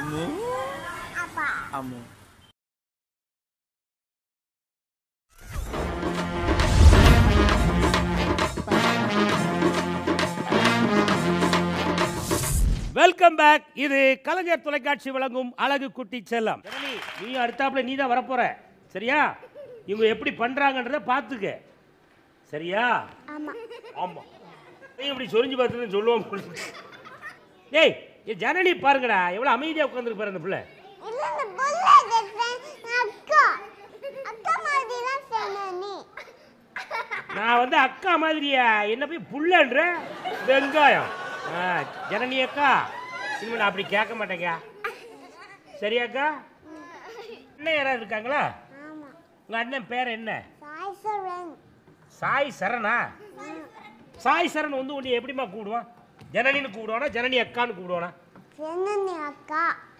அம்மு அப்பா Ammu welcome back இது கலைஞர் தொலைக்காட்சி வழங்கும் அழகு குட்டி செல்லம் ஜனனி, நீயும் அடுத்தாப்புல நீ தான் வரப்போற சரியா இவங்க எப்படி பண்றாங்கன்றத பார்த்துக்க சரியா ஆமா ஆமா நீ இப்படி சொரிஞ்சு பார்த்துன்னு சொல்லுவோம் போல இருக்கு. ஏய் ஏ ஜனனி பாருங்கடா எவ்வளவு அமைதியா உட்காந்துருக்கு பாரு அந்த பிள்ளை இல்ல இந்த புல்ல அக்கா அக்கா மாதிரிலாம் சொன்ன நீ நான் வந்து அக்கா மாதிரியா என்ன போய் புள்ளன்ற வெங்காயம் ஆ, ஜனனி அக்கா இனிமே நான் அப்படி கேட்க மாட்டேங்க சரியாக்கா அண்ணன் யாராவது இருக்காங்களா ஆமா உங்க அண்ணன் பேர் என்ன சாய் சரண் சாய் சரணா சாய் சரண் வந்து உன்னை எப்படிம்மா கூப்பிடுவான் ஜனனின்னு கூப்பிடுவானா ஜனனி அக்கான்னு கூப்பிடுவானா சென்னனி அக்கா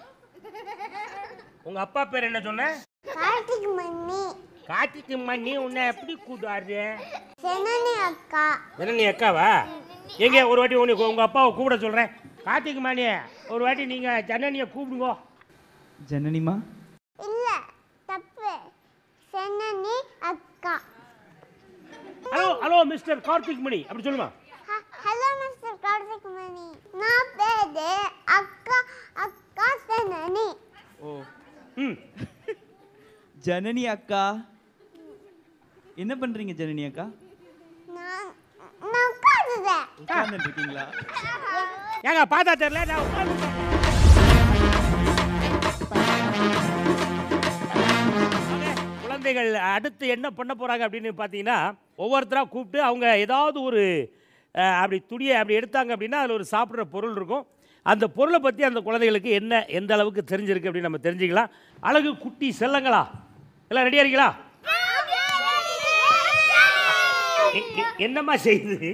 உங்க அப்பா பேர் என்ன சொன்ன கார்த்திக் மணி கார்த்திக்கு மண்ணி உன்னை எப்படி கூப்பிடுவாரு சென்னனி அக்கா ஜனனி அக்காவா எங்க ஒரு வாட்டி உனக்கு உங்க அப்பாவை கூப்பிட சொல்றேன் கார்த்திக் மணி ஒரு வாட்டி நீங்க ஜனனியை கூப்பிடுங்க ஜனனிமா இல்ல தப்பு சென்னனி அக்கா hello hello mister Karthik Mani அப்படி சொல்லுமா ஹலோ மிஸ்டர் கார்த்திக் மணி நான் பேரு அக்கா அக்கா சென்னனி ஓ ம் ஜனனி அக்கா என்ன பண்றீங்க ஜனனி அக்கா நான் நான் உட்காந்துட்டேன் உட்கார்ந்துட்டு இருக்கீங்களா ஏங்க பார்த்தா தெரியல நான் உட்கார்ந்துட்டேன். வாங்க, குழந்தைகள் அடுத்து என்ன பண்ண போறாங்க அப்படின்னு பார்த்தீங்கன்னா ஒவ்வொருத்தராக கூப்பிட்டு அவங்க ஏதாவது ஒரு அஹ், அப்படி துணியை அப்படி எடுத்தாங்க அப்படின்னா அதில் ஒரு சாப்பிட்ற பொருள் இருக்கும் அந்த பொருளை பற்றி அந்த குழந்தைகளுக்கு என்ன எந்த அளவுக்கு தெரிஞ்சிருக்கு அப்படின்னு நம்ம தெரிஞ்சுக்கலாம் அழகு குட்டி செல்லங்களா எல்லாம் ரெடியா இருக்கீங்களா எ- எ- என்னம்மா செய்யுது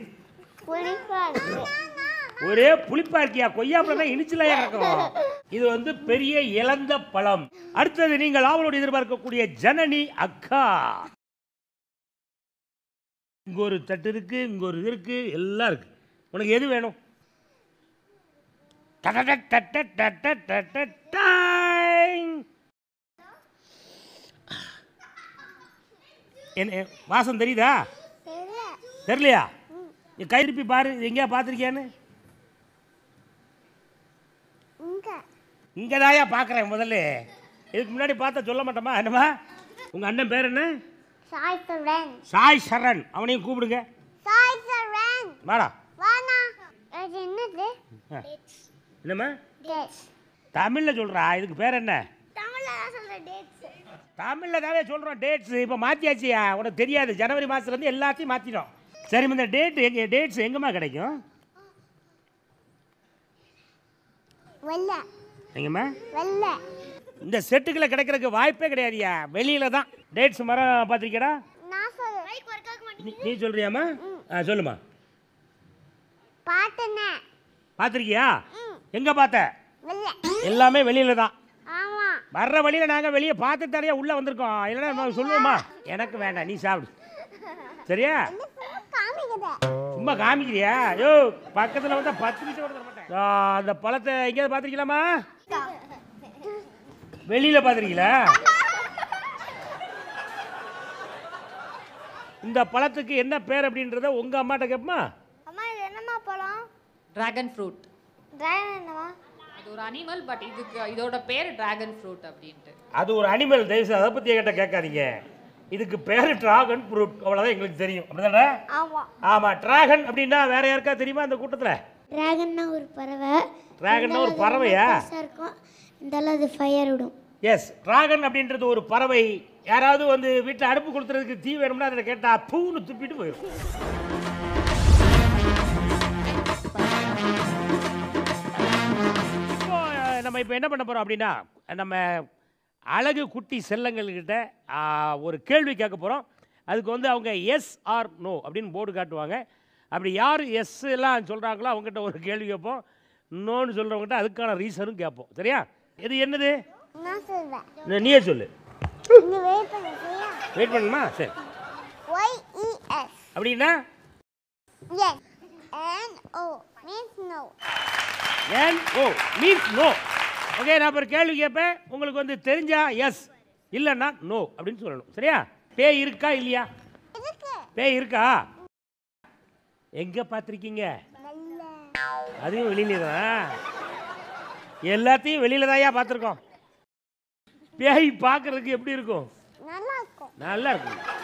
ஒரே புளிப்பா இருக்கியா கொய்யாப்பழம் தான் இனிச்சலையா கிடக்கும் இது வந்து பெரிய இளந்த பழம் அடுத்தது நீங்கள் ஆவலோடு எதிர்பார்க்கக்கூடிய ஜனனி அக்கா இங்க ஒரு தட்டு இருக்கு இங்க ஒரு இது இருக்கு எல்லாம் இருக்கு உனக்கு எது வேணும் டடட டட்ட டட்ட டட்ட டாய். என்ன வாசம் தெரியுதா தெரியலையா நீ கை திருப்பி பாரு இது எங்கேயா பார்த்துருக்கியான்னு இங்க இங்கே தாயா பார்க்குறேன் முதல்ல இதுக்கு முன்னாடி பார்த்தா சொல்ல மாட்டோமா என்னம்மா உங்கள் அண்ணன் பேர் என்ன சாய் சரண் சாய் சரண் அவனையும் கூப்பிடுங்க சாய் சரண் வாடா வானா அது என்னது ஆ. என்னம்மா டேட்ஸ் தமிழில் சொல்கிறா இதுக்கு பேர் என்ன தமிழ்ல தான் சொல்றேன் டேட்ஸ் தமிழில் தானே சொல்கிறோம் டேட்ஸ் இப்போ மாற்றியாச்சியா உனக்கு தெரியாது ஜனவரி மாதத்துலேருந்து எல்லாத்தையும் மாற்றிடும் சரி இந்த டேட் எங்கே டேட்ஸ் எங்கேம்மா கிடைக்கும் வெள்ள எங்கம்மா வெள்ள இந்த செட்டுக்குள்ள கிடைக்கிறதுக்கு வாய்ப்பே கிடையாதுயா வெளியில தான் டேட்ஸ் மரம் பார்த்துருக்கடா நான் சொல்றேன் நீ நீ சொல்றியாம்மா ஆ சொல்லுமா பாட்டுனே பார்த்துருக்கியா எங்கே பார்த்த வெள்ள எல்லாமே வெளியில தான் ஆமா வர்ற வழியில நாங்கள் வெளியே பார்த்துட்டு தரையா உள்ளே வந்திருக்கோம் இல்லைன்னா நம்ம சொல்லுவோமா எனக்கு வேண்டாம் நீ சாப்பிடு சரியா என்ன சொல்ல காமிக்குது சும்மா காமிக்கிறியா யோ பக்கத்தில் வந்தா பத்து நிமிஷம் கூட தர மாட்டேன் ஆ, அந்த பழத்தை எங்கேயாவது பார்த்துருக்கலாமா வெளியில பார்த்துருக்கீங்களா இந்த பழத்துக்கு என்ன பேர் அப்படின்றத உங்க அம்மாட்ட கேட்போமா அம்மா இது என்னம்மா பழம் டிராகன் ஃப்ரூட் டிராகன் என்னவா அது ஒரு அனிமல் பட் இதுக்கு இதோட பேர் டிராகன் ஃப்ரூட் அப்படின்ட்டு அது ஒரு அனிமல் தயவுசெய்து அதை பற்றி என்கிட்ட கேட்காதீங்க இதுக்கு பேர் டிராகன் ஃப்ரூட் அவ்வளோதான் எங்களுக்கு தெரியும் அப்படிதானே ஆமா ஆமாம் டிராகன் அப்படின்னா வேற யாருக்கா தெரியுமா அந்த கூட்டத்தில் டிராகன்னா ஒரு பறவை டிராகன்னா ஒரு பறவையா பெருசா இருக்கும் இந்த அது ஃபயர் விடும் எஸ் டிராகன் அப்படின்றது ஒரு பறவை யாராவது வந்து வீட்டில் அடுப்பு கொடுத்துறதுக்கு தீ வேணும்னா அதில் கேட்டால் பூன்னு துப்பிட்டு போயிடும் இப்போ அஹ், நம்ம இப்போ என்ன பண்ண போகிறோம் அப்படின்னா நம்ம அழகு குட்டி செல்லங்கள்கிட்ட ஆஹ், ஒரு கேள்வி கேட்க போகிறோம் அதுக்கு வந்து அவங்க எஸ் ஆர் நோ அப்படின்னு போர்டு காட்டுவாங்க அப்படி யார் எஸ் எல்லாம் சொல்கிறாங்களோ அவங்ககிட்ட ஒரு கேள்வி கேட்போம் நோன்னு சொல்கிறவங்ககிட்ட அதுக்கான ரீசனும் கேட்போம் சரியா இது என்னது நான் சொல்வேன் நீ- நீயே சொல்லு இங்க வெயிட் பண்ண சரியா வெயிட் பண்ணுமா சரி ஒய் இ எஸ் அப்படின்னா yes N O means no N O means no okay நான் ஒரு கேள்வி கேட்பேன் உங்களுக்கு வந்து தெரிஞ்சா எஸ் இல்லைன்னா நோ அப்படின்னு சொல்லணும் சரியா பேய் இருக்கா இல்லையா இருக்கு பேய் இருக்கா எங்க பார்த்துருக்கீங்க நல்ல அதுவும் வெளியில தான் எல்லாத்தையும் வெளியில தான்யா பார்த்துருக்கோம் பேய் பார்க்கறதுக்கு எப்படி இருக்கும் நல்லா இருக்கும் நல்லா இருக்கும்